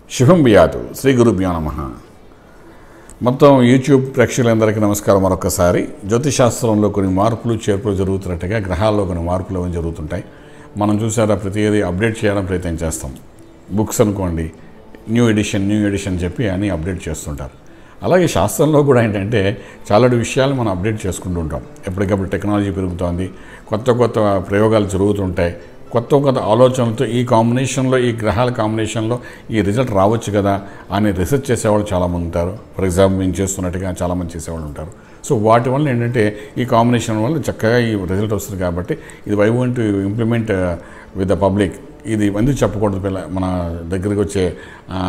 శుభం బియాతు శ్రీ గురుభ్యో నమ మొత్తం యూట్యూబ్ ప్రేక్షకులందరికీ నమస్కారం మరొకసారి జ్యోతిశాస్త్రంలో కొన్ని మార్పులు చేర్పులు జరుగుతున్నట్టుగా గ్రహాల్లో కొన్ని మార్పులు ఏమైనా జరుగుతుంటాయి మనం చూసారా ప్రతి ఏది అప్డేట్ చేయడం ప్రయత్నం చేస్తాం బుక్స్ అనుకోండి న్యూ ఎడిషన్ న్యూ ఎడిషన్ చెప్పి అని అప్డేట్ చేస్తుంటారు అలాగే శాస్త్రంలో కూడా ఏంటంటే చాలా విషయాలు మనం అప్డేట్ చేసుకుంటూ ఉంటాం ఎప్పటికప్పుడు టెక్నాలజీ పెరుగుతోంది కొత్త కొత్త ప్రయోగాలు జరుగుతుంటాయి కొత్త కొత్త ఆలోచనలతో ఈ కాంబినేషన్లో ఈ గ్రహాల కాంబినేషన్లో ఈ రిజల్ట్ రావచ్చు కదా అని రీసెర్చ్ చేసేవాళ్ళు చాలామంది ఉంటారు ఫర్ ఎగ్జాంపుల్ మేము చేస్తున్నట్టుగా చాలామంది చేసేవాళ్ళు ఉంటారు సో వాటి వల్ల ఏంటంటే ఈ కాంబినేషన్ వల్ల చక్కగా ఈ రిజల్ట్ వస్తుంది కాబట్టి ఇది why want to implement with the public ఇది ఎందుకు చెప్పకూడదు పిల్ల మన దగ్గరికి వచ్చే ఆ,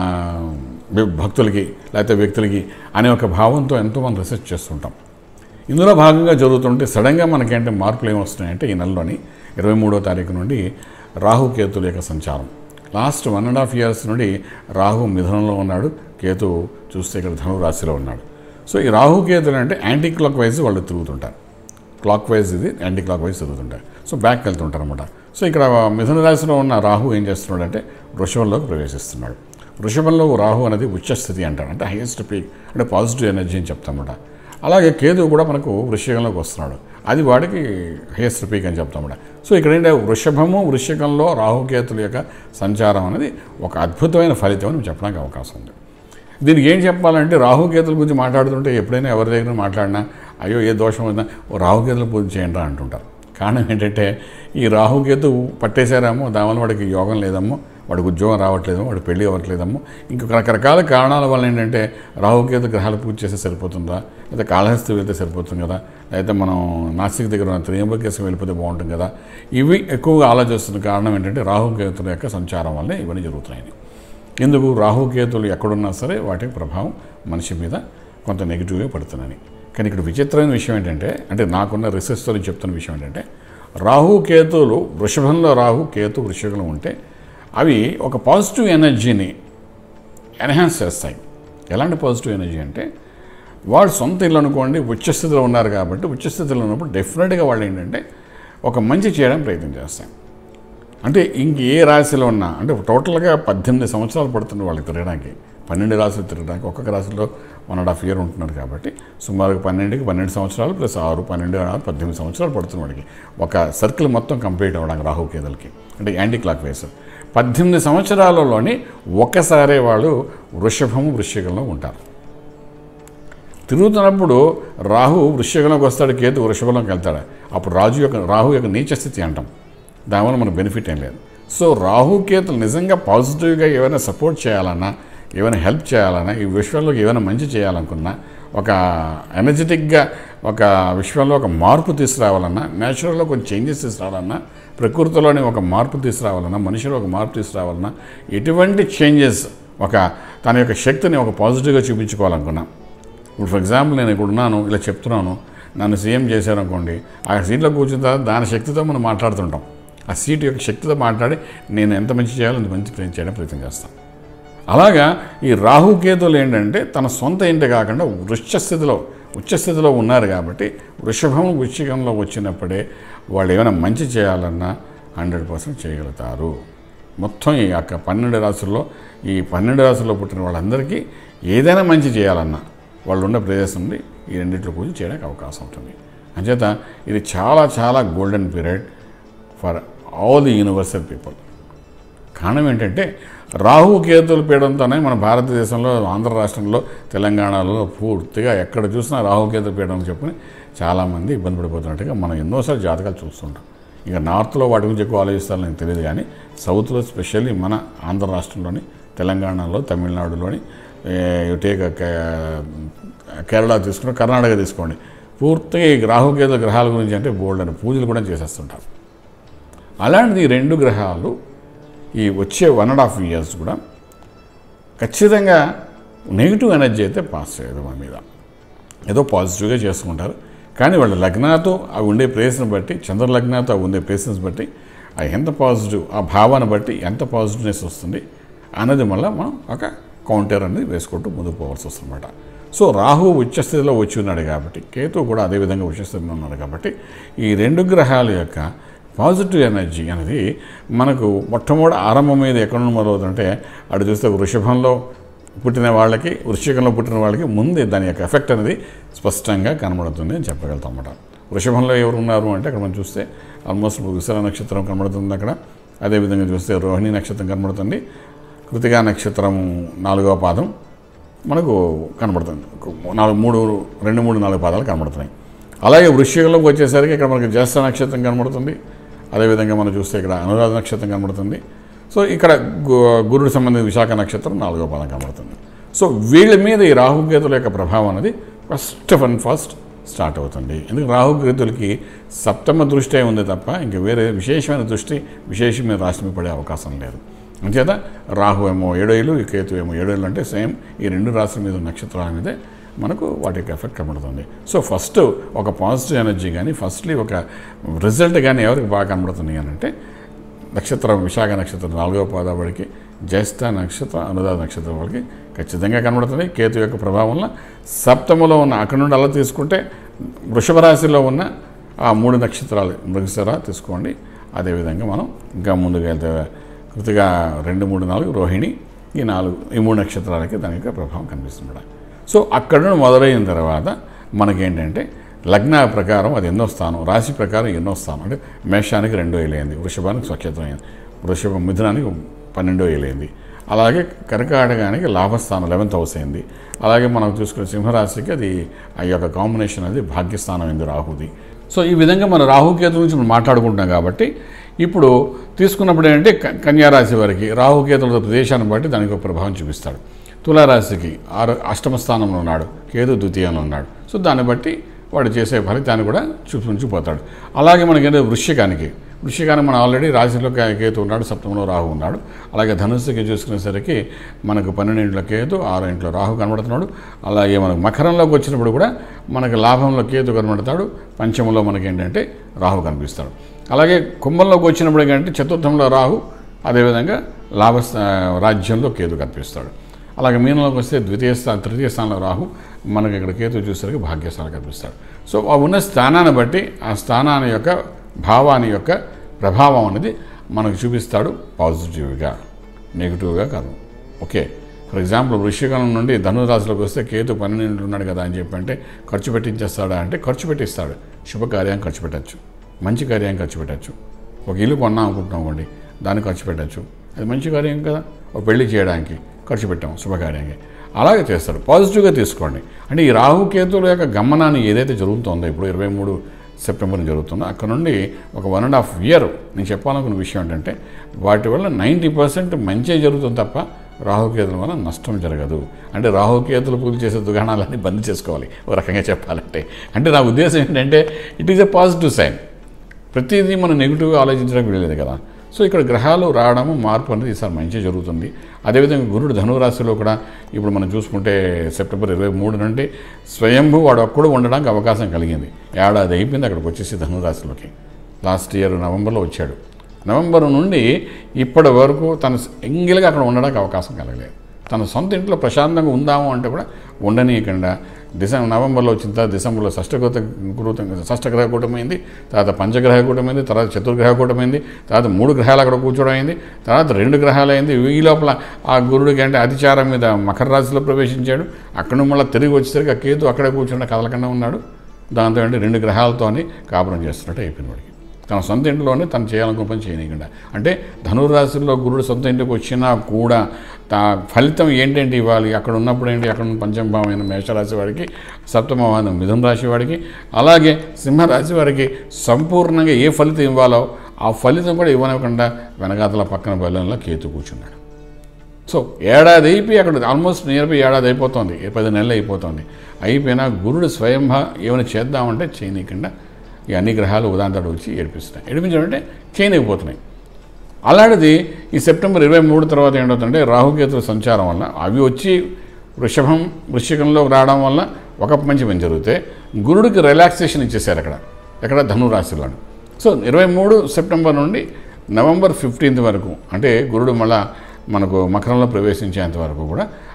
భక్తులకి లేకపోతే వ్యక్తులకి అనే ఒక భావంతో ఎంతోమంది రీసెర్చ్ చేస్తుంటాం ఇందులో భాగంగా జరుగుతుంటే సడన్గా మనకేంటే మార్పులు ఏమొస్తున్నాయంటే ఈ నెలలోని ఇరవై మూడో తారీఖు నుండి రాహు కేతుల యొక్క సంచారం last one and half years నుండి రాహు మిథునంలో ఉన్నాడు కేతు చూస్తే ఇక్కడ ధను రాశిలో ఉన్నాడు సో ఈ రాహు కేతులు అంటే యాంటీ క్లాక్ వైజ్ వాళ్ళు తిరుగుతుంటారు క్లాక్ వైజ్ ఇది యాంటీ క్లాక్ వైజ్ తిరుగుతుంటారు సో బ్యాక్ వెళ్తుంటారు అనమాట సో ఇక్కడ మిథున రాశిలో ఉన్న రాహు ఏం చేస్తున్నాడు అంటే వృషభంలోకి ప్రవేశిస్తున్నాడు వృషభంలో రాహు అనేది ఉచ్చస్థితి అంటారు అంటే హైయెస్ట్ పీక్ అంటే పాజిటివ్ ఎనర్జీ అని చెప్తామన్నమాట అలాగే కేతువు కూడా మనకు వృశ్చికంలోకి వస్తున్నాడు అది వాడికి హైయెస్ట్ పీక్ అని చెప్తామన్నమాట సో ఇక్కడ ఏంటంటే వృషభము వృశ్చికంలో రాహుకేతుల యొక్క సంచారం అనేది ఒక అద్భుతమైన ఫలితం అని చెప్పడానికి అవకాశం ఉంది దీనికి ఏం చెప్పాలంటే రాహుకేతుల గురించి మాట్లాడుతుంటే ఎప్పుడైనా ఎవరి దగ్గర మాట్లాడినా అయ్యో ఏ దోషం ఉందా ఓ రాహుకేతుల పూజ చేయండి రా అంటుంటారు కారణం ఏంటంటే ఈ రాహుకేతు పట్టేశారేమో దానివల్ల వాడికి యోగం లేదమ్మో వాడికి ఉద్యోగం రావట్లేదమ్మో వాడికి పెళ్లి అవ్వట్లేదమ్మో ఇంకొక రకరకాల కారణాల వల్ల ఏంటంటే రాహుకేతు గ్రహాలు పూజ చేస్తే సరిపోతుందా లేదా కాళహస్తి వెళ్తే సరిపోతుంది కదా అయితే మనం నాసిక్ దగ్గర ఉన్న త్రియంబకేశ్వరం వెళ్ళిపోతే బాగుంటుంది కదా ఇవి ఎక్కువగా ఆలోచిస్తున్న కారణం ఏంటంటే రాహుకేతుల యొక్క సంచారం వల్లే ఇవన్నీ జరుగుతున్నాయి ఎందుకు రాహుకేతులు ఎక్కడున్నా సరే వాటి ప్రభావం మనిషి మీద కొంత నెగిటివ్గా పడుతున్నాయి కానీ ఇక్కడ విచిత్రమైన విషయం ఏంటంటే అంటే నాకున్న రీసెర్చ్తో నేను చెప్తున్న విషయం ఏంటంటే రాహు కేతువులు వృషభంలో రాహు కేతు వృషభంలో ఉంటే అవి ఒక పాజిటివ్ ఎనర్జీని ఎన్హాన్స్ చేస్తాయి ఎలాంటి పాజిటివ్ ఎనర్జీ అంటే వాడు సొంత ఇల్లు అనుకోండి ఉచ్చస్థితిలో ఉన్నారు కాబట్టి ఉచ్చస్థితిలో ఉన్నప్పుడు డెఫినెట్గా వాళ్ళు ఏంటంటే ఒక మంచి చేయడానికి ప్రయత్నం చేస్తాయి అంటే ఇంక ఏ రాశిలో ఉన్నా అంటే టోటల్గా పద్దెనిమిది సంవత్సరాలు పడుతుంది వాళ్ళకి తిరగడానికి పన్నెండు రాశులు తిరగడానికి ఒక్కొక్క రాశిలో వన్ అండ్ హాఫ్ ఇయర్ ఉంటున్నారు కాబట్టి సుమారుగా పన్నెండుకి పన్నెండు సంవత్సరాలు ప్లస్ ఆరు పన్నెండు ఆరు పద్దెనిమిది సంవత్సరాలు పడుతుంది వాడికి ఒక సర్కిల్ మొత్తం కంప్లీట్ అవ్వడానికి రాహు కేదలకి అంటే యాంటీ క్లాక్ వేస్ పద్దెనిమిది సంవత్సరాలలోని ఒక్కసారే వాళ్ళు వృషభము వృశ్చికంలో ఉంటారు తిరుగుతున్నప్పుడు రాహు వృశ్చికంలోకి వస్తాడు కేతు వృషభంలోకి వెళ్తాడు అప్పుడు రాజు యొక్క రాహు యొక్క నీచ స్థితి అంటాం దానివల్ల మనకు బెనిఫిట్ ఏం లేదు సో రాహు కేతులు నిజంగా పాజిటివ్గా ఏమైనా సపోర్ట్ చేయాలన్నా ఏమైనా హెల్ప్ చేయాలన్నా ఈ విశ్వంలో ఏమైనా మంచి చేయాలనుకున్నా ఒక ఎనర్జెటిక్గా ఒక విశ్వంలో ఒక మార్పు తీసుకురావాలన్నా నేచురల్లో కొంచెం చేంజెస్ తీసుకురావాలన్నా ప్రకృతిలోని ఒక మార్పు తీసుకురావాలన్నా మనిషిలో ఒక మార్పు తీసుకురావాలన్నా ఎటువంటి చేంజెస్ ఒక తన యొక్క శక్తిని ఒక పాజిటివ్గా చూపించుకోవాలనుకున్నా ఇప్పుడు ఫర్ ఎగ్జాంపుల్ నేను ఇక్కడ ఉన్నాను ఇలా చెప్తున్నాను నన్ను సీఎం చేశారనుకోండి ఆ సీట్లో కూర్చున్న తర్వాత దాని శక్తితో మనం మాట్లాడుతుంటాం ఆ సీట్ యొక్క శక్తితో మాట్లాడి నేను ఎంత మంచి చేయాలో అంత మంచి ప్రయత్నం చేయడం ప్రయత్నం చేస్తాను అలాగా ఈ రాహుకేతులు ఏంటంటే తన సొంత ఇంటి కాకుండా వృక్షస్థితిలో ఉచ్చస్థితిలో ఉన్నారు కాబట్టి వృషభం వృశ్చికంలో వచ్చినప్పుడే వాళ్ళు ఏమైనా మంచి చేయాలన్నా హండ్రెడ్ పర్సెంట్ చేయగలుగుతారు మొత్తం ఈ యొక్క పన్నెండు రాసుల్లో ఈ పన్నెండు రాసుల్లో పుట్టిన వాళ్ళందరికీ ఏదైనా మంచి చేయాలన్నా వాళ్ళు ఉన్న ప్రదేశం నుండి ఈ రెండింటిలో పూజ చేయడానికి అవకాశం ఉంటుంది అంచేత ఇది చాలా చాలా golden period for all the universal people కారణం ఏంటంటే రాహు కేతుల పీడంతోనే మన భారతదేశంలో ఆంధ్ర రాష్ట్రంలో తెలంగాణలో పూర్తిగా ఎక్కడ చూసినా రాహు కేతుల పీడం అని చెప్పి చాలామంది ఇబ్బంది పడిపోతున్నట్టుగా మనం ఎన్నోసార్లు జాతకాలు చూస్తుంటాం ఇక నార్త్లో వాటి గురించి ఎక్కువ ఆలోచిస్తారని నాకు తెలియదు కానీ సౌత్లో స్పెషల్లీ మన ఆంధ్ర రాష్ట్రంలోని తెలంగాణలో తమిళనాడులోని టేక్ కేరళ తీసుకుని కర్ణాటక తీసుకోండి పూర్తిగా ఈ రాహుకేతు గ్రహాల గురించి అంటే బోల్డ్ అని పూజలు కూడా చేసేస్తుంటారు అలాంటిది ఈ రెండు గ్రహాలు ఈ వచ్చే వన్ అండ్ హాఫ్ ఇయర్స్ కూడా ఖచ్చితంగా నెగిటివ్ ఎనర్జీ అయితే పాస్ చేయదు మన మీద ఏదో పాజిటివ్గా చేసుకుంటారు కానీ వాళ్ళ లగ్నాతో అవి ఉండే ప్లేస్ని బట్టి చంద్ర లగ్నాతో అవి ఉండే ప్లేసెస్ బట్టి ఆ ఎంత పాజిటివ్ ఆ భావాన్ని బట్టి ఎంత పాజిటివ్నెస్ వస్తుంది అన్నది మళ్ళీ మనం ఒక కౌంటర్ అనేది వేసుకుంటూ ముందుకు పోవాల్సి వస్తుందన్నమాట సో రాహు ఉచ్చస్థితిలో వచ్చి ఉన్నాడు కాబట్టి కేతు కూడా అదేవిధంగా ఉచ్చస్థితిలో ఉన్నాడు కాబట్టి ఈ రెండు గ్రహాల యొక్క పాజిటివ్ ఎనర్జీ అనేది మనకు మొట్టమొదటి ఆరంభం మీద ఎక్కడ నుండి మొదలవుతుందంటే అటు చూస్తే వృషభంలో పుట్టిన వాళ్ళకి వృశ్చికంలో పుట్టిన వాళ్ళకి ముందే దాని యొక్క ఎఫెక్ట్ అనేది స్పష్టంగా కనబడుతుంది అని చెప్పగలుగుతాం అన్నమాట వృషభంలో ఎవరు ఉన్నారు అంటే అక్కడ మనం చూస్తే ఆల్మోస్ట్ విసర నక్షత్రం కనబడుతుంది అక్కడ అదేవిధంగా చూస్తే రోహిణి నక్షత్రం కనబడుతుంది కృతికా నక్షత్రం నాలుగవ పాదం మనకు కనబడుతుంది నాలుగు మూడు రెండు మూడు నాలుగు పాదాలు కనబడుతున్నాయి అలాగే వృశ్చికంలోకి వచ్చేసరికి ఇక్కడ మనకి జ్యేష్ఠ నక్షత్రం కనబడుతుంది అదేవిధంగా మనం చూస్తే ఇక్కడ అనురాధ నక్షత్రం కనబడుతుంది సో ఇక్కడ గు- గురుడు సంబంధించిన విశాఖ నక్షత్రం నాలుగో పాదం కనబడుతుంది సో వీళ్ళ మీద ఈ రాహుకేతుల యొక్క ప్రభావం అనేది ఫస్ట్ అండ్ ఫస్ట్ స్టార్ట్ అవుతుంది ఎందుకంటే రాహుకేతులకి సప్తమ దృష్టే ఉంది తప్ప ఇంకా వేరే విశేషమైన దృష్టి విశేషమైన రాశి మీద పడే అవకాశం లేదు అంచేత రాహు ఏమో ఏడేళ్ళు ఈ కేతు ఏమో ఏడేళ్ళు అంటే సేమ్ ఈ రెండు రాశుల మీద ఉన్న నక్షత్రాల మీదే మనకు వాటి యొక్క ఎఫెక్ట్ కనబడుతుంది సో ఫస్ట్ ఒక పాజిటివ్ ఎనర్జీ కానీ ఫస్ట్లీ ఒక రిజల్ట్ కానీ ఎవరికి బాగా కనబడుతుంది అని అంటే నక్షత్రం విశాఖ నక్షత్రం నాలుగవ పాదవాడికి జ్యేష్ఠ నక్షత్రం అనురాధ నక్షత్రం వాళ్ళకి ఖచ్చితంగా కనబడుతుంది కేతు యొక్క ప్రభావం వల్ల సప్తములో ఉన్న అక్కడ నుండి అలా తీసుకుంటే వృషభ రాశిలో ఉన్న ఆ మూడు నక్షత్రాలు మృగశిర తీసుకోండి అదేవిధంగా మనం ఇంకా ముందుకు వెళ్తే కృతిగా రెండు మూడు నాలుగు రోహిణి ఈ నాలుగు ఈ మూడు నక్షత్రాలకి దాని యొక్క ప్రభావం కనిపిస్తుంది సో అక్కడ నుండి మొదలైన తర్వాత మనకేంటంటే లగ్న ప్రకారం అది ఎన్నో స్థానం రాశి ప్రకారం ఎన్నో స్థానం అంటే మేషానికి రెండో ఏలైంది వృషభానికి స్వక్షేత్రం అయింది వృషభ మిథునానికి పన్నెండో ఏలైంది అలాగే కర్కాటకానికి లాభస్థానం లెవెన్త్ హౌస్ అయింది అలాగే మనం చూసుకునే సింహరాశికి అది ఆ యొక్క కాంబినేషన్ అది భాగ్యస్థానం అయింది రాహుది సో ఈ విధంగా మన రాహుకేతు గురించి మనం మాట్లాడుకుంటున్నాం కాబట్టి ఇప్పుడు తీసుకున్నప్పుడు ఏంటంటే క- కన్యారాశి వారికి రాహుకేతుల ప్రదేశాన్ని బట్టి దానికి ఒక ప్రభావం చూపిస్తాడు తులారాశికి ఆరు అష్టమ స్థానంలో ఉన్నాడు కేతు ద్వితీయంలో ఉన్నాడు సో దాన్ని బట్టి వాడు చేసే ఫలితాన్ని కూడా చూపించిపోతాడు అలాగే మనకి వృశ్చికానికి వృశ్చికానికి మనం ఆల్రెడీ రాశిలో కే- కేతు ఉన్నాడు సప్తమంలో రాహు ఉన్నాడు అలాగే ధనుస్సుకి చూసుకునేసరికి మనకు పన్నెండు ఇంట్లో కేతు ఆరు ఇంట్లో రాహు కనబడుతున్నాడు అలాగే మనకు మకరంలోకి వచ్చినప్పుడు కూడా మనకు లాభంలో కేతు కనబడతాడు పంచమంలో మనకి ఏంటంటే రాహు కనిపిస్తాడు అలాగే కుంభంలోకి వచ్చినప్పుడు ఏంటంటే చతుర్థంలో రాహు అదేవిధంగా లాభ రాజ్యంలో కేతు కనిపిస్తాడు అలాగే మీనంలోకి వస్తే ద్వితీయ స్థానం తృతీయ స్థానంలో రాహు మనకి ఇక్కడ కేతు చూసరికి భాగ్యస్థానం కనిపిస్తాడు సో ఆ ఉన్న స్థానాన్ని బట్టి ఆ స్థానాన్ని యొక్క భావాన్ని యొక్క ప్రభావం అనేది మనకు చూపిస్తాడు పాజిటివ్గా నెగిటివ్గా కాదు ఓకే ఫర్ ఎగ్జాంపుల్ వృషికం నుండి ధనురాశిలోకి వస్తే కేతు పన్నెండు ఉన్నాడు కదా అని చెప్పి అంటే ఖర్చు పెట్టించేస్తాడా అంటే ఖర్చు పెట్టిస్తాడు శుభకార్యాన్ని ఖర్చు పెట్టచ్చు మంచి కార్యాన్ని ఖర్చు పెట్టచ్చు ఒక ఇల్లు కొన్నాం అనుకుంటున్నాం అనుకోండి దానికి ఖర్చు పెట్టచ్చు అది మంచి కార్యం కదా ఒక పెళ్లి చేయడానికి ఖర్చు పెట్టాం శుభకార్యానికి అలాగే చేస్తాడు పాజిటివ్గా తీసుకోండి అంటే ఈ రాహుకేతుల యొక్క గమనాన్ని ఏదైతే జరుగుతుందో ఇప్పుడు ఇరవై మూడు సెప్టెంబర్ జరుగుతుందో అక్కడ నుండి ఒక వన్ అండ్ హాఫ్ ఇయర్ నేను చెప్పాలనుకున్న విషయం ఏంటంటే వాటి వల్ల నైంటీ పర్సెంట్ మంచి జరుగుతుంది తప్ప రాహుకేతుల వల్ల నష్టం జరగదు అంటే రాహుకేతులు పూజ చేసే దుకాణాలన్నీ బంద్ చేసుకోవాలి ఒక రకంగా చెప్పాలంటే అంటే నా ఉద్దేశం ఏంటంటే it is a positive sign ప్రతిదీ మనం నెగిటివ్గా ఆలోచించడానికి వీలలేదు కదా సో ఇక్కడ గ్రహాలు రావడము మార్పు అనేది ఈసారి మంచిగా జరుగుతుంది అదేవిధంగా గురుడు ధనురాశిలో కూడా ఇప్పుడు మనం చూసుకుంటే సెప్టెంబర్ ఇరవై మూడు నుండి స్వయంభూ వాడు ఒక్కడు ఉండడానికి అవకాశం కలిగింది ఏడాది అయిపోయింది అక్కడికి వచ్చేసి ధనురాశిలోకి లాస్ట్ ఇయర్ నవంబర్లో వచ్చాడు నవంబర్ నుండి ఇప్పటి వరకు తను ఎంగిల్గా అక్కడ ఉండడానికి అవకాశం కలగలేదు తన సొంత ఇంట్లో ప్రశాంతంగా ఉందాము అంటే కూడా ఉండనీయకుండా డిసెంబర్ నవంబర్లో వచ్చిన తర్వాత డిసెంబర్లో షష్టకృత కృత షష్టగ్రహ కూటమైంది తర్వాత పంచగ్రహ కూటమైంది తర్వాత చతుర్గ్రహ కూటమైంది తర్వాత మూడు గ్రహాలు అక్కడ కూర్చోవడం అయింది తర్వాత రెండు గ్రహాలు అయింది ఈ లోపల ఆ గురుడికి అంటే అతిచారం మీద మకర రాశిలో ప్రవేశించాడు అక్కడ నుండి మళ్ళీ తిరిగి వచ్చేసరికి ఆ కేతు అక్కడే కూర్చుంటే కదలకుండా ఉన్నాడు దాంతో అంటే రెండు గ్రహాలతోని కాపురం చేస్తున్నట్టు అయిపోయింది వాడికి తన సొంత ఇంట్లోనే తను చేయాలనుకున్న పని చేయనీయకుండా అంటే ధనురాశిలో గురుడు సొంత ఇంటికి వచ్చినా కూడా తా ఫలితం ఏంటంటే ఇవ్వాలి అక్కడ ఉన్నప్పుడు ఏంటి అక్కడ ఉన్న పంచమభావమైన మేషరాశి వాడికి సప్తమభావమైన మిథున రాశి వాడికి అలాగే సింహరాశి వారికి సంపూర్ణంగా ఏ ఫలితం ఇవ్వాలో ఆ ఫలితం కూడా ఇవ్వనివ్వకుండా వెనకాతల పక్కన బలంలో కేతు కూర్చున్నాడు సో ఏడాది అయిపోయి అక్కడ ఆల్మోస్ట్ నియర్ బై ఏడాది అయిపోతుంది ఏ పది నెలలు అయిపోతుంది అయిపోయినా గురుడు స్వయంగా ఏమైనా చేద్దామంటే చేయనీయకుండా ఈ అన్ని గ్రహాలు ఉదాంతడు వచ్చి ఏడిపిస్తున్నాయి ఏడిపించడం అంటే చేయలేకపోతున్నాయి అలాంటిది ఈ సెప్టెంబర్ ఇరవై మూడు తర్వాత ఏంటవుతుందంటే రాహుకేతుల సంచారం వల్ల అవి వచ్చి వృషభం వృశ్చికంలో రావడం వల్ల ఒక మంచి పని జరిగితే గురుడికి రిలాక్సేషన్ ఇచ్చేసారు అక్కడ ఎక్కడ ధనురాశిలో సో ఇరవై మూడు సెప్టెంబర్ నుండి నవంబర్ ఫిఫ్టీన్త్ వరకు అంటే గురుడు మళ్ళా మనకు మకరంలో ప్రవేశించేంత వరకు కూడా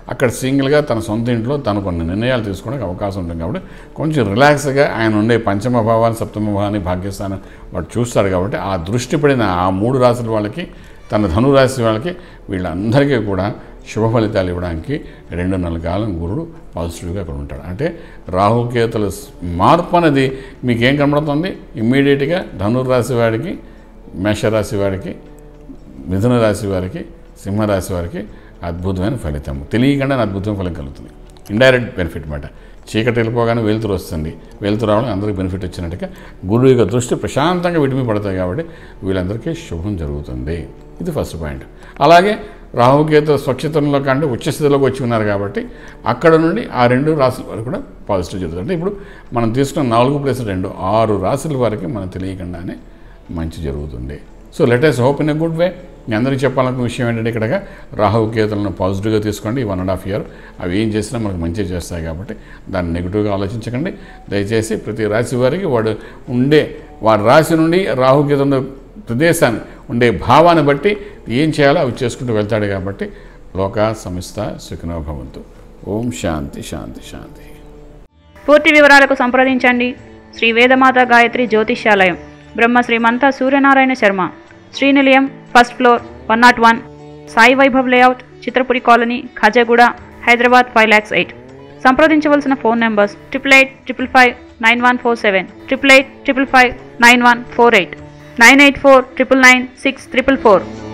అక్కడ సింగిల్గా తన సొంత ఇంట్లో తను కొన్ని నిర్ణయాలు తీసుకోవడానికి అవకాశం ఉంటుంది కాబట్టి కొంచెం రిలాక్స్గా ఆయన ఉండే పంచమ భావాన్ని సప్తమ భావాన్ని భాగ్యస్థానం వాడు చూస్తాడు కాబట్టి ఆ దృష్టి పడిన ఆ మూడు రాశుల వాళ్ళకి తన ధనురాశి వాళ్ళకి వీళ్ళందరికీ కూడా శుభ ఫలితాలు ఇవ్వడానికి రెండు నెలల కాలం గురుడు పాజిటివ్గా అక్కడ ఉంటాడు అంటే రాహుకేతుల స్- మార్పు అనేది మీకు ఏం కనబడుతుంది ఇమ్మీడియట్గా ధనుర్రాశి వాడికి మేషరాశి వాడికి మిథున రాశి వారికి సింహరాశి వారికి అద్భుతమైన ఫలితం తెలియకుండా అద్భుతమైన ఫలితం కలుగుతుంది ఇండైరెక్ట్ బెనిఫిట్ మాట చీకటి వెళ్ళిపోగానే వెలుతురు వస్తుంది వెలుతురు రావడం అందరికీ బెనిఫిట్ వచ్చినట్టుగా గురువు యొక్క దృష్టి ప్రశాంతంగా విడిమి పడతాయి కాబట్టి వీళ్ళందరికీ శుభం జరుగుతుంది ఇది ఫస్ట్ పాయింట్ అలాగే రాహుకేతు స్వచ్ఛతంలో కంటే ఉచ్చస్థితిలోకి వచ్చి ఉన్నారు కాబట్టి అక్కడ నుండి ఆ రెండు రాసుల వరకు కూడా పాజిటివ్ జరుగుతుంది అంటే ఇప్పుడు మనం తీసుకున్న నాలుగు ప్లేస్ రెండు ఆరు రాసుల వరకు మనం తెలియకుండానే మంచి జరుగుతుంది so latest hope in a good way మీ అందరికీ చెప్పాలనుకున్న విషయం ఏంటంటే ఇక్కడ రాహుకేతులను పాజిటివ్గా తీసుకోండి వన్ అండ్ హాఫ్ ఇయర్ అవి ఏం చేసినా మనకు మంచి చేస్తాయి కాబట్టి దాన్ని నెగిటివ్గా ఆలోచించకండి దయచేసి ప్రతి రాశి వారికి వాడు ఉండే వాడి రాశి నుండి రాహుకేతుల ప్రదేశాన్ని ఉండే భావాన్ని బట్టి ఏం చేయాలో అవి చేసుకుంటూ వెళ్తాడు కాబట్టి లోక సంస్థ సుఖినో భవంతు ఓం శాంతి శాంతి శాంతి పూర్తి వివరాలకు సంప్రదించండి Shri Vedamata Gayatri Jyotishyalayam Brahma Srimantha Suryanarayana Sharma Srinilayam first floor one naught one Sai Vaibhav layout Chitrapuri colony Khajaguda Hyderabad five lakhs eight సంప్రదించవలసిన phone numbers triple eight triple five nine one four seven triple eight triple five nine one four eight nine eight four triple nine six triple four